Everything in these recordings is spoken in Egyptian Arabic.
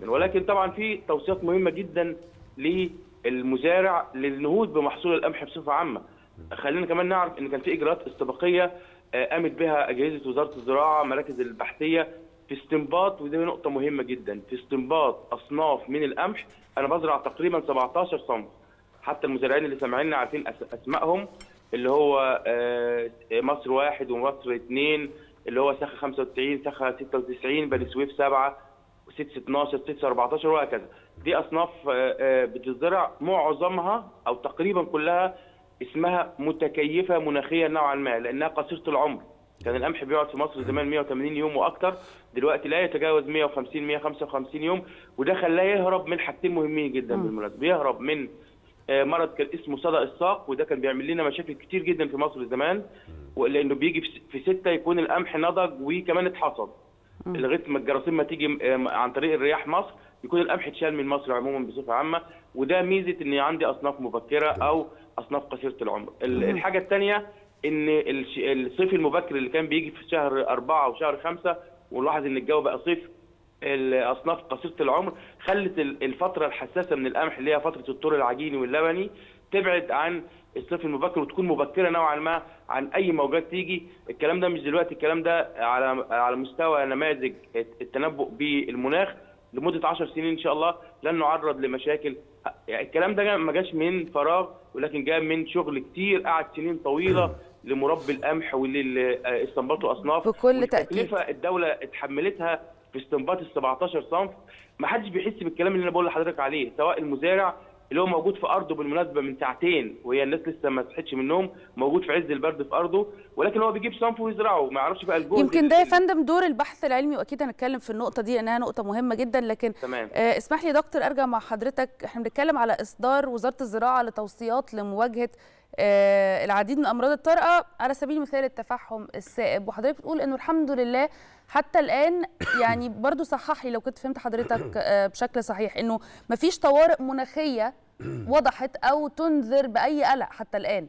جدا ولكن طبعا في توصيات مهمه جدا للمزارع للنهوض بمحصول القمح بصفه عامه خلينا كمان نعرف ان كان في اجراءات استباقيه آه، قامت بها اجهزه وزاره الزراعه مراكز البحثيه في استنباط ودي نقطه مهمه جدا في استنباط اصناف من القمح انا بزرع تقريبا 17 صنف حتى المزارعين اللي سامعيننا عارفين أس- اسمائهم اللي هو آه، مصر واحد ومصر اثنين اللي هو سخا 95 سخا 96 بني سويف 7 6 12 6 14 وهكذا دي اصناف آه، آه، بتزرع معظمها او تقريبا كلها اسمها متكيفه مناخيا نوعا ما لانها قصيره العمر كان القمح بيقعد في مصر زمان 180 يوم واكثر دلوقتي لا يتجاوز 150 155 يوم وده خلاه يهرب من حاجتين مهمين جدا بالمناسبه يهرب من آه، مرض كان اسمه صدأ الساق وده كان بيعمل لنا مشاكل كتير جدا في مصر زمان لانه بيجي في س- في ستة يكون القمح نضج وكمان اتحصد لغايه ما الجراثيم ما تيجي آه، عن طريق الرياح مصر يكون القمح اتشال من مصر عموما بصفه عامه وده ميزه ان عندي اصناف مبكره او اصناف قصيره العمر ال- الحاجه الثانيه ان الش- الصيف المبكر اللي كان بيجي في شهر أربعة وشهر خمسة ونلاحظ ان الجو بقى صيف الاصناف قصيره العمر خلت ال- الفتره الحساسه من القمح اللي هي فتره الطور العجيني واللبني تبعد عن الصيف المبكر وتكون مبكره نوعا ما عن اي موجات تيجي الكلام ده مش دلوقتي الكلام ده على على مستوى نماذج التنبؤ بالمناخ لمده 10 سنين ان شاء الله لن نعرض لمشاكل يعني الكلام ده ما جاش من فراغ ولكن جاء من شغل كتير قعد سنين طويله لمربي القمح واللي استنبطوا اصناف بكل تأكيد. والتكلفة الدوله اتحملتها في استنباط ال 17 صنف ما حدش بيحس بالكلام اللي انا بقول لحضرتك عليه سواء المزارع اللي هو موجود في ارضه بالمناسبه من ساعتين وهي الناس لسه ما صحتش من النوم موجود في عز البرد في ارضه ولكن هو بيجيب صنف ويزرعه ما يعرفش بقى الجهد يمكن ده يا فندم دور البحث العلمي واكيد هنتكلم في النقطه دي لانها نقطه مهمه جدا لكن تمام. آه اسمح لي يا دكتور ارجع مع حضرتك احنا بنتكلم على اصدار وزاره الزراعه لتوصيات لمواجهه آه العديد من الامراض الطارئه على سبيل المثال التفحم السائب وحضرتك بتقول انه الحمد لله حتى الان يعني برضو صحح لي لو كنت فهمت حضرتك آه بشكل صحيح انه مفيش طوارئ مناخيه وضحت او تنذر باي قلق حتى الان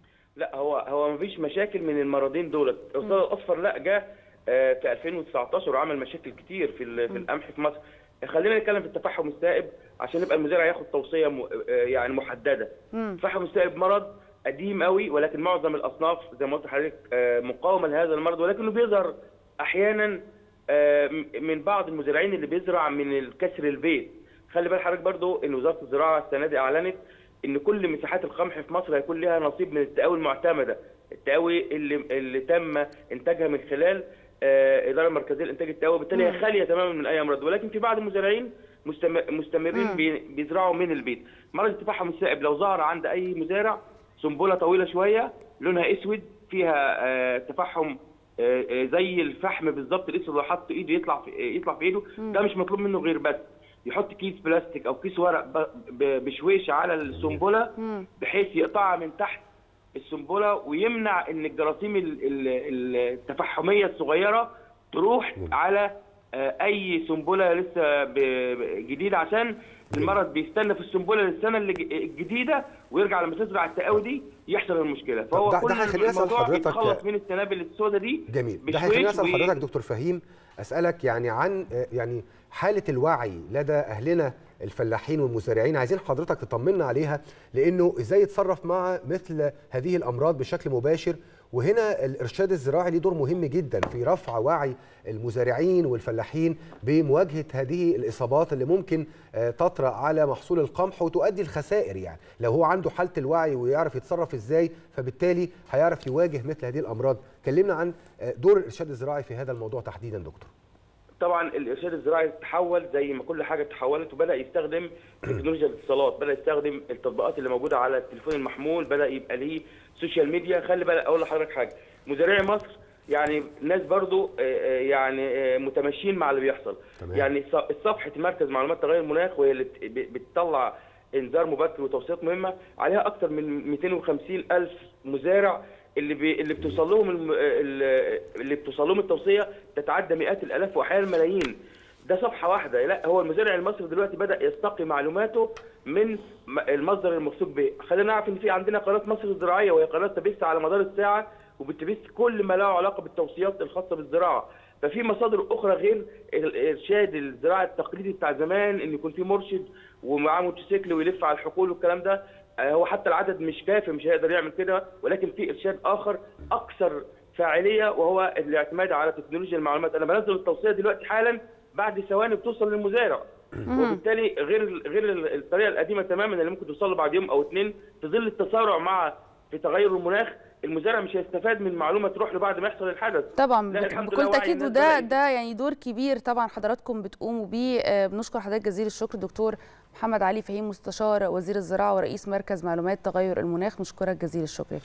لا هو هو مفيش مشاكل من المرضين دول الاستاذ الاصفر لا جه آه، في 2019 وعمل مشاكل كتير في ال- في القمح في مصر خلينا نتكلم في التفحم السائب عشان يبقى المزارع ياخد توصيه م- آه، يعني محدده التفحم السائب مرض قديم قوي ولكن معظم الاصناف زي ما قلت لحضرتك آه، مقاومه لهذا المرض ولكنه بيظهر احيانا آه، م- من بعض المزارعين اللي بيزرع من الكسر البيت خلي بال حضرتك برضو ان وزاره الزراعه السنه دي اعلنت ان كل مساحات القمح في مصر هيكون لها نصيب من التقاوي المعتمده التقاوي اللي اللي تم انتاجها من خلال آه، الاداره المركزيه لانتاج التقاوي بالتالي هي خاليه تماما من اي امراض ولكن في بعض المزارعين مستم- مستمرين بي- بيزرعوا من البيت مرض التفحم السائب لو ظهر عند اي مزارع سنبله طويله شويه لونها اسود فيها آه، تفحم آه، آه، زي الفحم بالظبط الاسود لو حط ايده يطلع في يطلع في ايده ده مش مطلوب منه غير بس يحط كيس بلاستيك او كيس ورق ب- ب- بشويش على السنبله بحيث يقطعها من تحت السنبله ويمنع ان الجراثيم ال- ال- التفحميه الصغيره تروح على آه، اي سنبله لسه ب- ب- جديده عشان المرض بيستنى في السنبله للسنه اللي ج- الجديده ويرجع لما تزرع التقاوي دي يحصل المشكله فهو ده- ده كل هيخليني أسأل الموضوع حضرتك- يتخلص من السنابل السوداء دي جميل ده بشويش هيخليني اسال و- حضرتك دكتور فهيم اسالك يعني عن آه، يعني حاله الوعي لدى اهلنا الفلاحين والمزارعين عايزين حضرتك تطمنا عليها لانه ازاي يتصرف مع مثل هذه الامراض بشكل مباشر وهنا الارشاد الزراعي ليه دور مهم جدا في رفع وعي المزارعين والفلاحين بمواجهه هذه الاصابات اللي ممكن آه، تطرا على محصول القمح وتؤدي الخسائر يعني لو هو عنده حاله الوعي ويعرف يتصرف ازاي فبالتالي هيعرف يواجه مثل هذه الامراض كلمنا عن آه، دور الارشاد الزراعي في هذا الموضوع تحديدا دكتور طبعا الارشاد الزراعي تحول زي ما كل حاجه تحولت وبدا يستخدم تكنولوجيا الاتصالات بدا يستخدم التطبيقات اللي موجوده على التليفون المحمول بدا يبقى ليه سوشيال ميديا خلي بالك اقول لحضرتك حاجه مزارعي مصر يعني ناس برضو آه، آه، يعني آه، متماشيين مع اللي بيحصل تمام. يعني ص- صفحه مركز معلومات تغير المناخ وهي اللي بت- ب- بتطلع انذار مبكر وتوصيات مهمه عليها اكثر من 250 الف مزارع اللي بي اللي بتوصل لهم الم... ال- اللي بتوصل لهم التوصيه تتعدى مئات الالاف واحيانا ملايين ده صفحه واحده لا هو المزارع المصري دلوقتي بدا يستقي معلوماته من م- المصدر الموثوق به خلينا نعرف ان في عندنا قناه مصر الزراعيه وهي قناه تبث على مدار الساعه وبتبث كل ما له علاقه بالتوصيات الخاصه بالزراعه ففي مصادر اخرى غير الارشاد الزراعي التقليدي بتاع زمان ان يكون في مرشد ومعاه موتوسيكل ويلف على الحقول والكلام ده آه، هو حتى العدد مش كافي مش هيقدر يعمل كده ولكن في ارشاد اخر اكثر فاعليه وهو الاعتماد على تكنولوجيا المعلومات انا بنزل التوصيه دلوقتي حالا بعد ثواني بتوصل للمزارع وبالتالي غير غير الطريقه القديمه تماما اللي ممكن توصل له بعد يوم او اثنين في ظل التسارع مع في تغير المناخ المزارع مش هيستفاد من معلومه تروح له بعد ما يحصل الحدث طبعا لا، بت- الحمد بكل لله وعي تاكيد الناس وده بدأت. ده يعني دور كبير طبعا حضراتكم بتقوموا بيه آه، بنشكر حضرتك جزيل الشكر دكتور محمد علي فهيم مستشار وزير الزراعه ورئيس مركز معلومات تغير المناخ نشكرك جزيل الشكر